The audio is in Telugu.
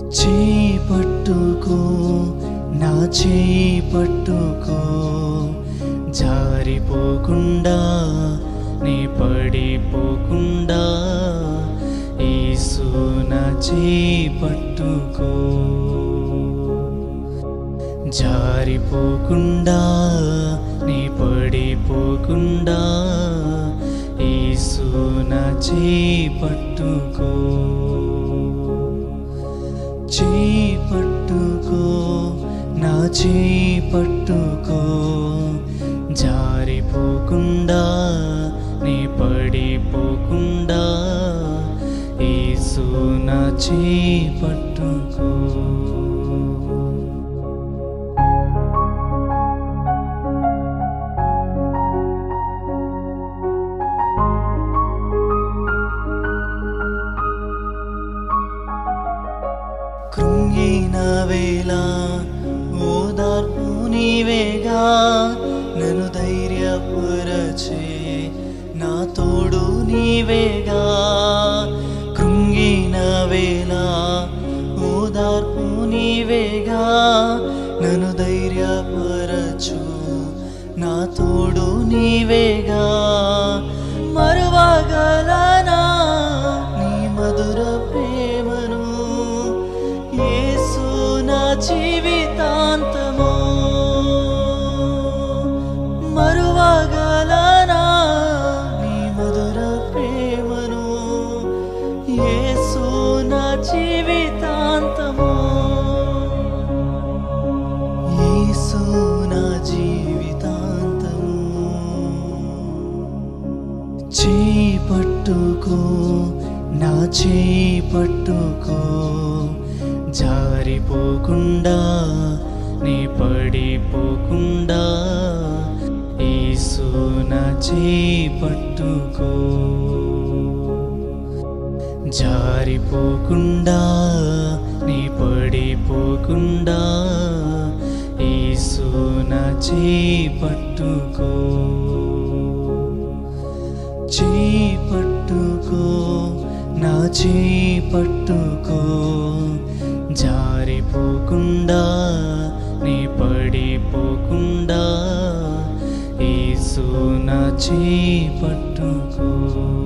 చేయి పట్టుకో నా చేయి పట్టుకో జారిపోకుండా నీ పడిపోకుండా యేసు నా చేయి పట్టుకో జారిపోకుండా నీ పడిపోకుండా యేసు నా చేయి పట్టుకో చేయి పట్టుకో నా చేయి పట్టుకో జారిపోకుండా నీ పడిపోకుండా యేసు నా చేయి పట్టుకో కృంగిన వేళ ఓదార్పు నీవేగా నన్ను ధైర్యపరచే నా తోడు నీవేగా కృంగిన వేళ ఓదార్పు నీవేగా నన్ను ధైర్యపరచు నా తోడు నీవేగా మరువగలనా నీ మధుర ప్రేమను యేసు నా జీవితాంతము మరువగలనా నీ మధుర ప్రేమను యేసు నా జీవితాంతము యేసు నా జీవితాంతము చేయి పట్టుకో నా చేయి పట్టుకో జారిపోకుండా నీ పడిపోకుండా యేసు నా చేయి పట్టుకో జారిపోకుండా నీ పడిపోకుండా యేసు నా చేయి పట్టుకో చేయి పట్టుకో నా చేయి పట్టుకో జారిపోకుండా నీ పడిపోకుండా యేసు నా చేయి పట్టుకో